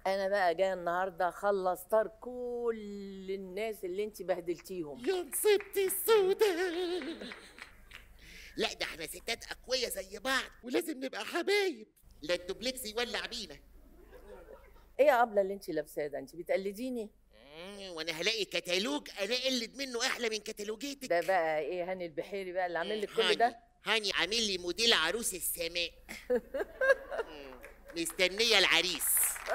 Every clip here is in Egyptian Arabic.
انا بقى جايه النهارده اخلص طار كل الناس اللي انت بهدلتيهم يا نصيبتي السوداء لا ده احنا ستات اقوياء زي بعض ولازم نبقى حبايب لا الدوبلكس يولع بينا ايه يا ابله اللي انت لابساه ده انت بتقلديني مم، وانا هلاقي كتالوج انا اقلد منه احلى من كتالوجاتك ده بقى ايه هاني البحيري بقى اللي عامل لك كل هاني- ده هاني عامل لي موديل عروس السماء مم، مستنيه العريس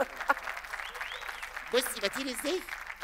بصي بطير ازاي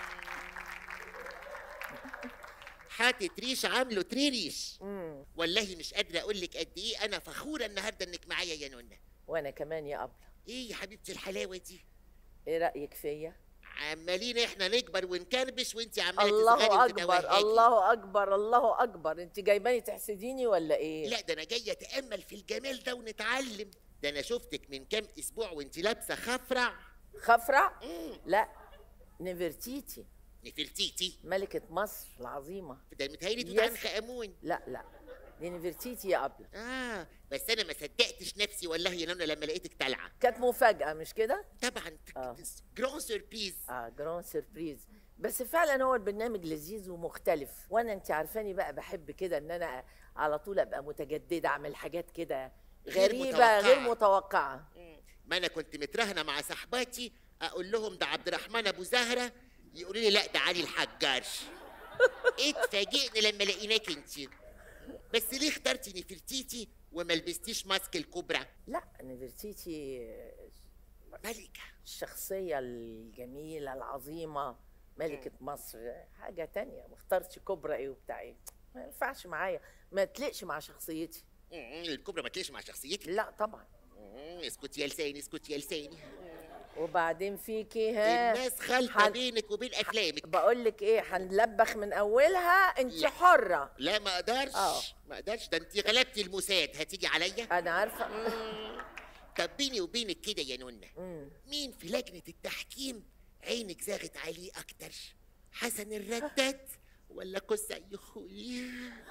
حاطط ريش عامله تري ريش امم والله مش قادره اقول لك قد ايه انا فخوره النهارده انك معايا يا نونا وانا كمان يا ابله ايه يا حبيبتي الحلاوه دي ايه رايك فيا عمالين احنا نكبر ونكربش وانت عماله الله تصغري اكبر وتتوهجي. الله اكبر الله اكبر انت جايباني تحسديني ولا ايه لا ده انا جاي اتامل في الجمال ده ونتعلم ده انا شفتك من كام اسبوع وانت لابسه خفرع خفرع مم، لا نفرتيتي نفرتيتي ملكة مصر العظيمة ده متهيألي توت يس. عنخ امون لا لا دي نفرتيتي يا أبلة اه بس انا ما صدقتش نفسي والله يا نونا لما لقيتك طالعه كانت مفاجأة مش كده؟ طبعا آه. جرون سوربريز اه جرون سيربريز بس فعلا هو البرنامج لذيذ ومختلف وانا انت عارفاني بقى بحب كده ان انا على طول ابقى متجدده اعمل حاجات كده غير غريبه متوقعة. غير متوقعه ما انا كنت مترهنه مع صاحباتي اقول لهم ده عبد الرحمن ابو زهره يقولوا لي لا ده علي الحجار اتفاجئنا لما لقيناك انت بس ليه اخترتي نفرتيتي وما لبستيش ماسك الكوبرا لا نفرتيتي ملكه الشخصيه الجميله العظيمه ملكه مصر حاجه تانية ما اخترتش كبرى ايه وبتاع ايه ما ينفعش معايا ما تليقش مع شخصيتي مم، الكوبرا ما تليش مع شخصيتك لا طبعا مم، اسكت يا لساني اسكت يا لساني وبعدين فيكي ها الناس خالطه حن- بينك وبين افلامك بقول لك ايه هنلبخ من اولها انت لا. حره لا ما اقدرش آه. ما اقدرش ده انت غلبتي الموساد هتيجي عليا انا عارفه طب بيني وبينك كده يا نونا مم. مين في لجنة التحكيم عينك زاغت عليه أكتر حسن الرداد ولا قصة يخوي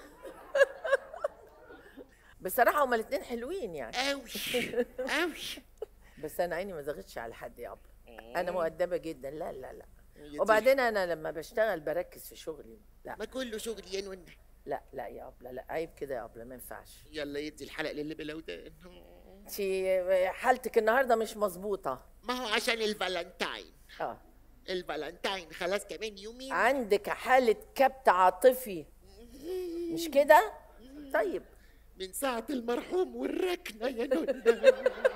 بصراحه هما الاثنين حلوين يعني أوي أوي بس انا عيني ما زغتش على حد يا ابله انا مؤدبه جدا لا لا لا يا وبعدين انا لما بشتغل بركز في شغلي لا ما كله شغل يا نونا لا لا يا ابله لا عيب كده يا ابله ما ينفعش يلا يدي الحلق للي بلودان انت حالتك النهارده مش مظبوطه ما هو عشان الفالنتاين اه الفالنتاين خلاص كمان يومين عندك حاله كبت عاطفي مش كده طيب من ساعة المرحوم والركنة يا نونا